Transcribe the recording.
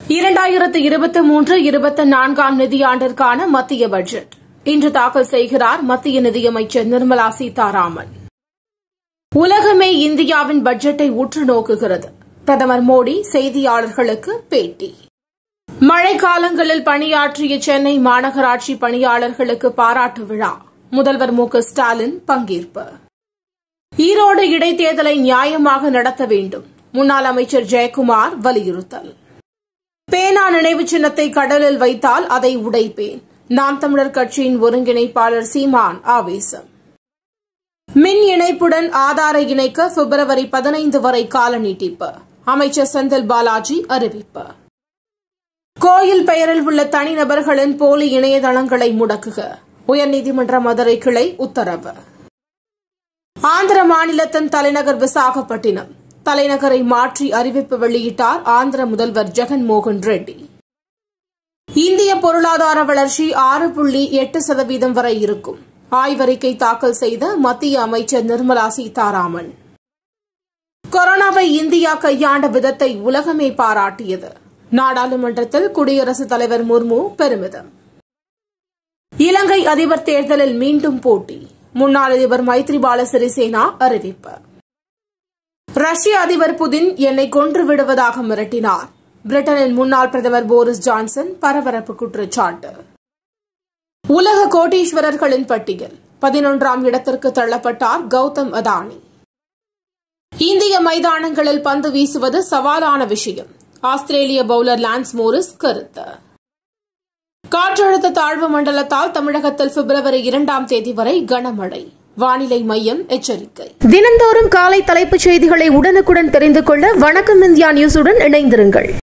இரண்டாயிரத்து இருபத்தி மூன்று இருபத்தி நான்காம் நிதியாண்டிற்கான மத்திய பட்ஜெட் இன்று தாக்கல் செய்கிறார் மத்திய நிதியமைச்சர் நிர்மலா சீதாராமன் உலகமே இந்தியாவின் பட்ஜெட்டை உற்று நோக்குகிறது பிரதமர் மோடி செய்தியாளர்களுக்கு பேட்டி மழைக்காலங்களில் பணியாற்றிய சென்னை மாநகராட்சி பணியாளர்களுக்கு பாராட்டு விழா முதல்வர் மு க ஸ்டாலின் பங்கேற்பு ஈரோடு இடைத்தேர்தலை நியாயமாக நடத்த வேண்டும் முன்னாள் அமைச்சர் ஜெயக்குமார் வலியுறுத்தல் பேனா நினைவு சின்னத்தை கடலில் வைத்தால் அதை உடைப்பேன் நாம் தமிழர் கட்சியின் ஒருங்கிணைப்பாளர் சீமான் ஆவேசம் மின் இணைப்புடன் ஆதாரை இணைக்க பிப்ரவரி பதினைந்து வரை கால நீட்டிப்பு அமைச்சர் செந்தில் பாலாஜி அறிவிப்பு கோயில் பெயரில் உள்ள தனிநபர்களின் போலி இணையதளங்களை முடக்குக உயர்நீதிமன்ற மதுரை கிளை உத்தரவு ஆந்திர மாநிலத்தின் தலைநகர் விசாகப்பட்டினம் தலைநகரை மாற்றி அறிவிப்பு வெளியிட்டார் ஆந்திர முதல்வர் ஜெகன்மோகன் ரெட்டி இந்திய பொருளாதார வளர்ச்சி ஆறு புள்ளி எட்டு சதவீதம் வரை இருக்கும் ஆய்வறிக்கை தாக்கல் செய்த மத்திய அமைச்சர் நிர்மலா சீதாராமன் கொரோனாவை இந்தியா கையாண்ட விதத்தை உலகமே பாராட்டியது நாடாளுமன்றத்தில் குடியரசுத் தலைவர் முர்மு பெருமிதம் இலங்கை அதிபர் தேர்தலில் மீண்டும் போட்டி முன்னாள் அதிபர் மைத்ரிபால சிறிசேனா அறிவிப்பு ரஷ்ய அதிபர் புதின் என்னை கொன்று விடுவதாக மிரட்டினார் பிரிட்டனின் முன்னாள் பிரதமர் போரிஸ் ஜான்சன் பரபரப்பு குற்றச்சாட்டு உலக கோடீஸ்வரர்களின் பட்டியல் பதினொன்றாம் இடத்திற்கு தள்ளப்பட்டார் கௌதம் அதானி இந்திய மைதானங்களில் பந்து வீசுவது சவாலான விஷயம் ஆஸ்திரேலிய பவுலர் லான்ஸ் மோரிஸ் கருத்து காற்றழுத்த தாழ்வு மண்டலத்தால் தமிழகத்தில் பிப்ரவரி இரண்டாம் தேதி வரை கனமழை வானிலை மையம் எச்சரிக்கை தினந்தோறும் காலை தலைப்புச் செய்திகளை உடனுக்குடன் தெரிந்து கொள்ள வணக்கம் இந்தியா நியூஸுடன் இணைந்திருங்கள்